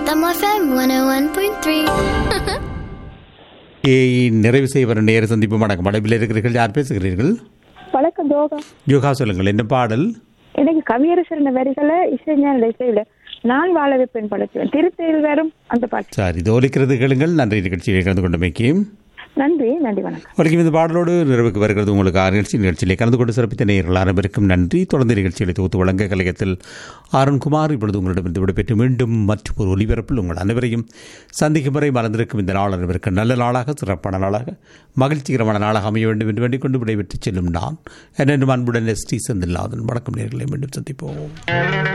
Shalom FM 101.3. AI நிறைவு செய்வர் நேர சந்திப்பு வணக்கம் அடைப்பில் இருக்கிறீர்கள் யார் பேசுகிறீர்கள் வணக்கம் தோகா யோகா சொல்லுங்கள் என்ன பாடல் எனக்கு கவியரசர் வரிகளை இசைஞான இசையில நான் வாழ வைப்பேன் படைச்சுவேன் திருத்தையில் வரும் அந்த பாட்டு சார் இது ஒலிக்கிறது கேளுங்கள் நன்றி நிகழ்ச்சியில் கலந்து கொண்டமைக்கு நன்றி நன்றி வணக்கம் வரைக்கும் இந்த பாடலோடு நிறைவுக்கு வருகிறது உங்களுக்கு ஆறு நிகழ்ச்சி நிகழ்ச்சியிலே கலந்து கொண்டு சிறப்பித்த நேயர்கள் அனைவருக்கும் நன்றி தொடர்ந்து நிகழ்ச்சிகளை தொகுத்து வழங்க கலையத்தில் அருண்குமார் இப்பொழுது உங்களிடமிருந்து விடைபெற்று மீண்டும் மற்றொரு ஒலிபரப்பில் உங்கள் அனைவரையும் சந்திக்கும் வரை மறந்திருக்கும் இந்த நாள் அனைவருக்கு நல்ல நாளாக சிறப்பான நாளாக மகிழ்ச்சிகரமான நாளாக அமைய வேண்டும் என்று வேண்டிக் கொண்டு விடைபெற்று செல்லும் நான் என்னென்றும் அன்புடன் எஸ் டி செந்தில்லாதன் வணக்கம் நேர்களை மீண்டும் சந்திப்போம்